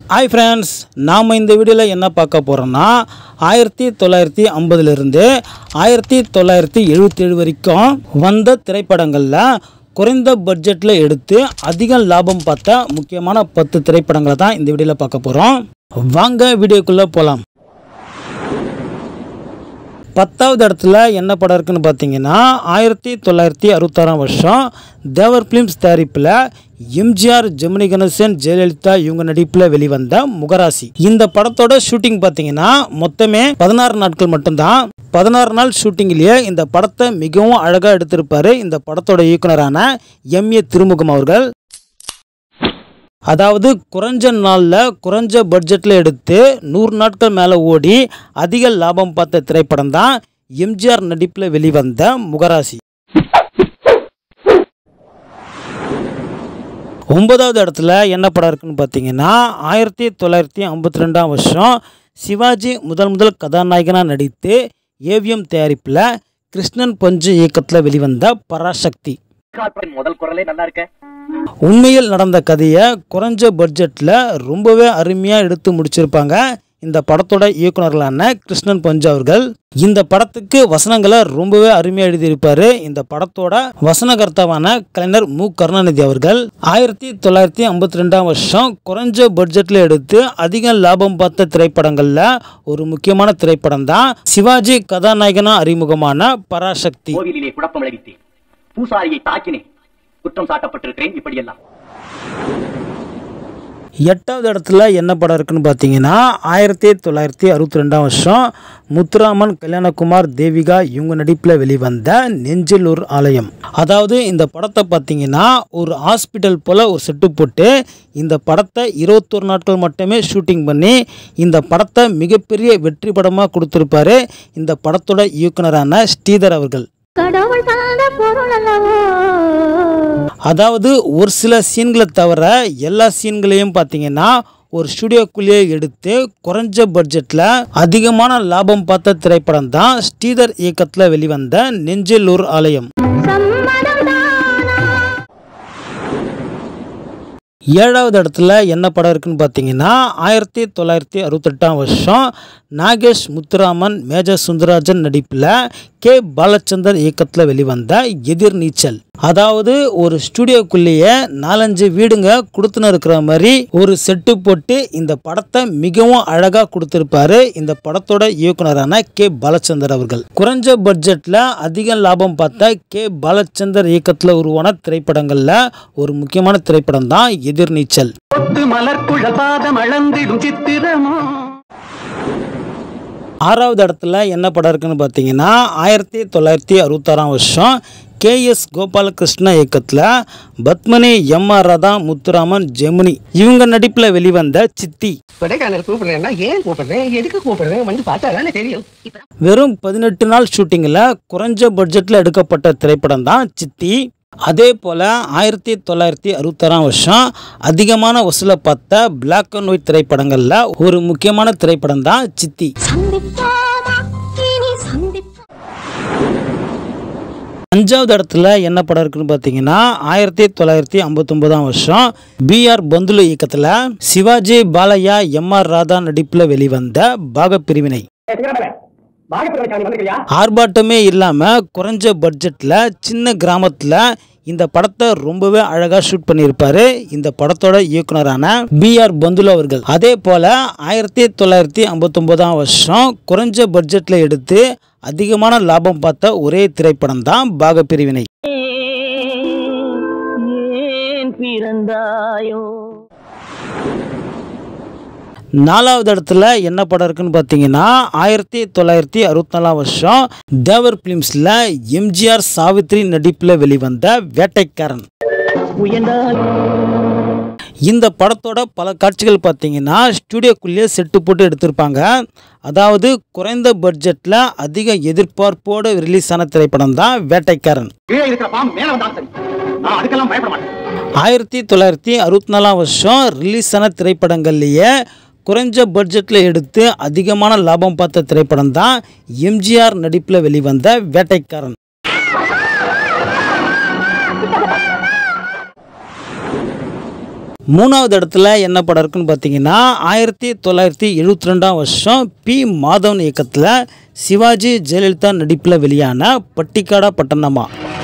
hi friends நாம் இந்த வீடியோவில் என்ன பார்க்க போகிறோம்னா ஆயிரத்தி தொள்ளாயிரத்தி ஐம்பதுலேருந்து ஆயிரத்தி தொள்ளாயிரத்தி எழுபத்தேழு வரைக்கும் வந்த திரைப்படங்களில் குறைந்த பட்ஜெட்டில் எடுத்து அதிக லாபம் பார்த்த முக்கியமான பத்து திரைப்படங்களை தான் இந்த வீடியோவில் பார்க்க போகிறோம் வாங்க வீடியோக்குள்ளே போகலாம் பத்தாவது இடத்துல என்ன படம் இருக்குன்னு பார்த்தீங்கன்னா ஆயிரத்தி தொள்ளாயிரத்தி அறுபத்தாறாம் வருஷம் தேவர் ஃபிலிம்ஸ் தயாரிப்பில் எம்ஜிஆர் ஜெமினி கணேசன் ஜெயலலிதா இவங்க நடிப்பில் வெளிவந்த முகராசி இந்த படத்தோட ஷூட்டிங் பார்த்தீங்கன்னா மொத்தமே பதினாறு நாட்கள் மட்டும்தான் பதினாறு நாள் ஷூட்டிங்லேயே இந்த படத்தை மிகவும் அழகாக எடுத்திருப்பாரு இந்த படத்தோட இயக்குனரான எம் ஏ திருமுகம் அவர்கள் அதாவது குறைஞ்ச நாளில் குறைஞ்ச பட்ஜெட்டில் எடுத்து நூறு நாட்கள் மேலே ஓடி அதிக லாபம் பார்த்த திரைப்படம் தான் எம்ஜிஆர் நடிப்பில் வெளிவந்த முகராசி ஒன்பதாவது இடத்துல என்ன படம் இருக்குன்னு பார்த்தீங்கன்னா ஆயிரத்தி தொள்ளாயிரத்தி ஐம்பத்தி ரெண்டாம் வருஷம் சிவாஜி முதல் முதல் கதாநாயகனாக நடித்து ஏவிஎம் தயாரிப்பில் கிருஷ்ணன் பஞ்சு இயக்கத்தில் வெளிவந்த பராசக்தி கார்பரேட் முதல் குரலே நல்லா இருக்க உண்மையில் நடந்த கதையை குறைஞ்ச பட்ஜெட்டில் ரொம்பவே அருமையாக எடுத்து முடிச்சிருப்பாங்க இந்த படத்தோட இயக்குனர்களான கிருஷ்ணன் பஞ்சு அவர்கள் இந்த படத்துக்கு வசனங்களை ரொம்பவே அருமையாக எழுதியிருப்பாரு இந்த படத்தோட வசனகர்த்தாவான கலைஞர் மு கருணாநிதி அவர்கள் ஆயிரத்தி தொள்ளாயிரத்தி ஐம்பத்தி ரெண்டாம் வருஷம் குறைஞ்ச பட்ஜெட்டில் எடுத்து அதிக லாபம் பார்த்த திரைப்படங்களில் ஒரு முக்கியமான திரைப்படம் தான் சிவாஜி கதாநாயகனா அறிமுகமான பராசக்தி கோவிலிலே குழப்பம் விளைவித்தேன் பூசாரியை தாக்கினேன் குற்றம் சாட்டப்பட்டிருக்கிறேன் இப்படியெல்லாம் எட்டாவது இடத்துல என்ன படம் இருக்குன்னு பார்த்தீங்கன்னா ஆயிரத்தி தொள்ளாயிரத்தி அறுபத்தி ரெண்டாம் வருஷம் முத்துராமன் கல்யாணகுமார் தேவிகா இவங்க நடிப்பில் வெளிவந்த நெஞ்சில் ஒரு ஆலயம் அதாவது இந்த படத்தை பார்த்தீங்கன்னா ஒரு ஹாஸ்பிட்டல் போல் ஒரு செட்டு போட்டு இந்த படத்தை இருபத்தொரு நாட்கள் மட்டுமே ஷூட்டிங் பண்ணி இந்த படத்தை மிகப்பெரிய வெற்றி படமாக கொடுத்துருப்பாரு இந்த படத்தோட இயக்குனரான ஸ்ரீதர் அவர்கள் கடவுள் தந்த பொருள் அல்லவோ அதாவது ஒரு சில சீன்களை தவிர எல்லா சீன்களையும் பார்த்தீங்கன்னா ஒரு ஸ்டுடியோக்குள்ளேயே எடுத்து குறைஞ்ச பட்ஜெட்டில் அதிகமான லாபம் பார்த்த திரைப்படம் தான் ஸ்ரீதர் இயக்கத்தில் வெளிவந்த நெஞ்சிலூர் ஆலயம் சம்மதம் தானா ஏழாவது இடத்துல என்ன படம் இருக்குன்னு பார்த்தீங்கன்னா ஆயிரத்தி தொள்ளாயிரத்தி அறுபத்தெட்டாம் வருஷம் நாகேஷ் முத்துராமன் மேஜர் சுந்தரராஜன் நடிப்பில் கே பாலச்சந்தர் இயக்கத்தில் வெளிவந்த எதிர்நீச்சல் அதாவது ஒரு ஸ்டுடியோக்குள்ளேயே நாலஞ்சு வீடுங்க கொடுத்துன்னு இருக்கிற மாதிரி ஒரு செட்டு போட்டு இந்த படத்தை மிகவும் அழகாக கொடுத்துருப்பாரு இந்த படத்தோட இயக்குனரான கே பாலச்சந்தர் அவர்கள் குறைஞ்ச பட்ஜெட்டில் அதிக லாபம் பார்த்த கே பாலச்சந்தர் இயக்கத்தில் உருவான திரைப்படங்களில் ஒரு முக்கியமான திரைப்படம் தான் எதிர்நீச்சல் கொத்து மலர்குழல் பாதம் அளந்திடும் சித்திரமோ ஆறாவது இடத்துல என்ன படம் இருக்குன்னு பார்த்தீங்கன்னா ஆயிரத்தி தொள்ளாயிரத்தி அறுபத்தாறாம் வருஷம் கேஎஸ் கோபாலகிருஷ்ண இயக்கத்தில் பத்மனி எம் ஆர் ராதா முத்துராமன் ஜெமினி இவங்க நடிப்பில் வெளிவந்த சித்தி கொடைக்கானல் கூப்பிடுறேன்னா ஏன் கூப்பிடுறேன் எதுக்கு கூப்பிடுறேன் வந்து பார்த்தா தானே தெரியும் வெறும் பதினெட்டு நாள் ஷூட்டிங்கில் குறைஞ்ச பட்ஜெட்டில் எடுக்கப்பட்ட திரைப்படம் தான் சித்தி அதே போல் ஆயிரத்தி தொள்ளாயிரத்தி அறுபத்தாறாம் வருஷம் அதிகமான வசூலை பார்த்த பிளாக் அண்ட் ஒயிட் திரைப்படங்களில் ஒரு முக்கியமான திரைப்படம் தான் சித்தி சந்திப்போமா இனி சந்திப்போம் அஞ்சாவது இடத்துல என்ன படம் இருக்குன்னு பார்த்தீங்கன்னா ஆயிரத்தி தொள்ளாயிரத்தி ஐம்பத்தொன்பதாம் வருஷம் பிஆர் பந்துலு இயக்கத்தில் சிவாஜி பாலையா எம் ஆர் ராதா நடிப்பில் வெளிவந்த பாகப்பிரிவினை ஆர்ப்பாட்டமே இல்லாமல் குறைஞ்ச பட்ஜெட்டில் சின்ன கிராமத்தில் இந்த படத்தை ரொம்பவே அழகாக ஷூட் பண்ணியிருப்பாரு இந்த படத்தோட இயக்குனரான பிஆர் பந்துலு அவர்கள் அதே போல் ஆயிரத்தி தொள்ளாயிரத்தி ஐம்பத்தொம்போதாம் வருஷம் குறைஞ்ச பட்ஜெட்டில் எடுத்து அதிகமான லாபம் பார்த்த ஒரே திரைப்படம் தான் பாகப்பிரிவினை ஏன் பிறந்தாயோ நாலாவது இடத்துல என்ன படம் இருக்குன்னு பார்த்தீங்கன்னா ஆயிரத்தி தொள்ளாயிரத்தி அறுபத்தி நாலாம் வருஷம் தேவர் பிலிம்ஸில் எம்ஜிஆர் சாவித்ரி நடிப்பில் வெளிவந்த வேட்டைக்காரன் உயர்ந்தாயோ இந்த படத்தோட பல காட்சிகள் பார்த்தீங்கன்னா ஸ்டுடியோக்குள்ளேயே செட்டு போட்டு எடுத்திருப்பாங்க அதாவது குறைந்த பட்ஜெட்டில் அதிக எதிர்பார்ப்போடு ரிலீஸ் ஆன திரைப்படம் தான் வேட்டைக்காரன் கீழே இருக்கிற பாம்பு மேல வந்தாலும் சரி நான் அதுக்கெல்லாம் பயப்பட மாட்டேன் ஆயிரத்தி தொள்ளாயிரத்தி அறுபத்தி நாலாம் வருஷம் ரிலீஸ் ஆன திரைப்படங்கள்லேயே குறைஞ்ச பட்ஜெட்டில் எடுத்து அதிகமான லாபம் பார்த்த திரைப்படம் தான் எம்ஜிஆர் நடிப்பில் வெளிவந்த வேட்டைக்காரன் மூணாவது இடத்துல என்ன படம் இருக்குன்னு பார்த்தீங்கன்னா ஆயிரத்தி தொள்ளாயிரத்தி எழுபத்தி ரெண்டாம் வருஷம் பி மாதவன் இயக்கத்தில் சிவாஜி ஜெயலலிதா நடிப்பில் வெளியான பட்டிக்காடா பட்டணமா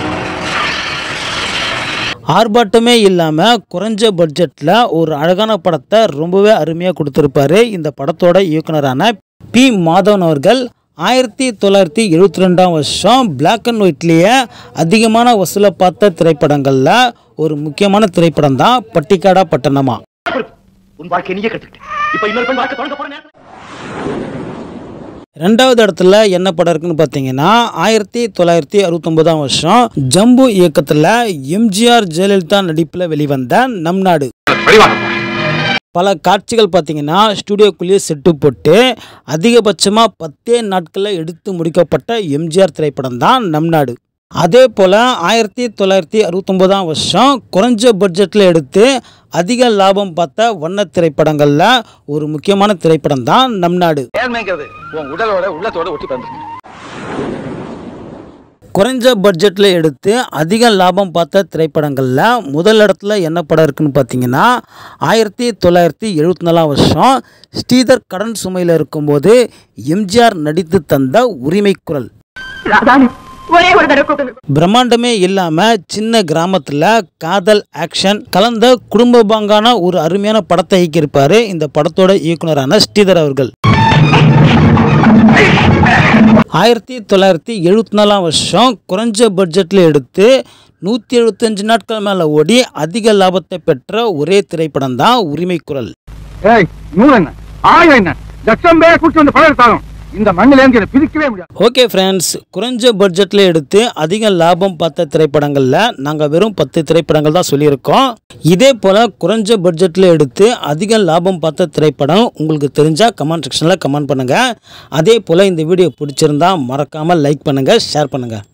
ஆர்ப்பாட்டமே இல்லாமல் குறைஞ்ச பட்ஜெட்டில் ஒரு அழகான படத்தை ரொம்பவே அருமையாக கொடுத்துருப்பாரு இந்த படத்தோட இயக்குனரான பி மாதவன் அவர்கள் ஆயிரத்தி தொள்ளாயிரத்தி எழுபத்தி ரெண்டாம் வருஷம் பிளாக் அண்ட் ஒயிட்லேயே அதிகமான வசூலை பார்த்த திரைப்படங்களில் ஒரு முக்கியமான திரைப்படம் தான் பட்டிக்காடா பட்டணமா உன் வாழ்க்கை நீயே கத்துக்கிட்ட இப்ப இன்னொரு பெண் வாழ்க்கை தொடங்க போற நேரத்துல ரெண்டாவது இடத்துல என்ன படம் இருக்குன்னு பார்த்தீங்கன்னா ஆயிரத்தி தொள்ளாயிரத்தி அறுபத்தொன்பதாம் வருஷம் ஜம்பு இயக்கத்தில் எம்ஜிஆர் ஜெயலலிதா நடிப்பில் வெளிவந்த நம் நாடு பல காட்சிகள் பார்த்தீங்கன்னா ஸ்டுடியோக்குள்ளேயே செட்டு போட்டு அதிகபட்சமாக பத்தே நாட்களில் எடுத்து முடிக்கப்பட்ட எம்ஜிஆர் திரைப்படம் தான் நம் நாடு அதே போல் ஆயிரத்தி தொள்ளாயிரத்தி அறுபத்தொம்போதாம் வருஷம் குறைஞ்ச பட்ஜெட்டில் எடுத்து அதிக லாபம் பார்த்த வண்ண திரைப்படங்களில் ஒரு முக்கியமான திரைப்படம் தான் நம் நாடு ஏழ்மைங்கிறது உன் உடலோட உள்ளத்தோட ஒட்டி பிறந்திருக்கு குறைஞ்ச பட்ஜெட்டில் எடுத்து அதிக லாபம் பார்த்த திரைப்படங்களில் முதல் இடத்துல என்ன படம் இருக்குன்னு பார்த்தீங்கன்னா ஆயிரத்தி தொள்ளாயிரத்தி எழுபத்தி நாலாம் வருஷம் ஸ்ரீதர் கடன் சுமையில் இருக்கும்போது எம்ஜிஆர் நடித்து தந்த உரிமை குரல் ஒரே ஒரு தடவை கூப்பிட்டு பிரம்மாண்டமே இல்லாமல் சின்ன கிராமத்தில் காதல் ஆக்ஷன் கலந்த குடும்ப பாங்கான ஒரு அருமையான படத்தை இயக்கியிருப்பார் இந்த படத்தோட இயக்குனரான ஸ்ரீதர் அவர்கள் ஆயிரத்தி தொள்ளாயிரத்தி எழுபத்தி நாலாம் வருஷம் குறைஞ்ச பட்ஜெட்டில் எடுத்து நூற்றி எழுபத்தஞ்சு நாட்கள் மேலே ஓடி அதிக லாபத்தை பெற்ற ஒரே திரைப்படம் தான் உரிமை குரல் ஏய் நூல் என்ன ஆயம் என்ன லட்சம் பேர் கூட்டி வந்து படம் எடுத்தாலும் இந்த மண்ணிலேருந்து இதை பிரிக்கவே முடியாது ஓகே ஃப்ரெண்ட்ஸ் குறைஞ்ச பட்ஜெட்டில் எடுத்து அதிக லாபம் பார்த்த திரைப்படங்களில் நாங்கள் வெறும் பத்து திரைப்படங்கள் தான் சொல்லியிருக்கோம் இதே போல் குறைஞ்ச பட்ஜெட்டில் எடுத்து அதிக லாபம் பார்த்த திரைப்படம் உங்களுக்கு தெரிஞ்சால் கமெண்ட் செக்ஷனில் கமெண்ட் பண்ணுங்கள் அதே போல் இந்த வீடியோ பிடிச்சிருந்தா மறக்காமல் லைக் பண்ணுங்கள் ஷேர் பண்ணுங்கள்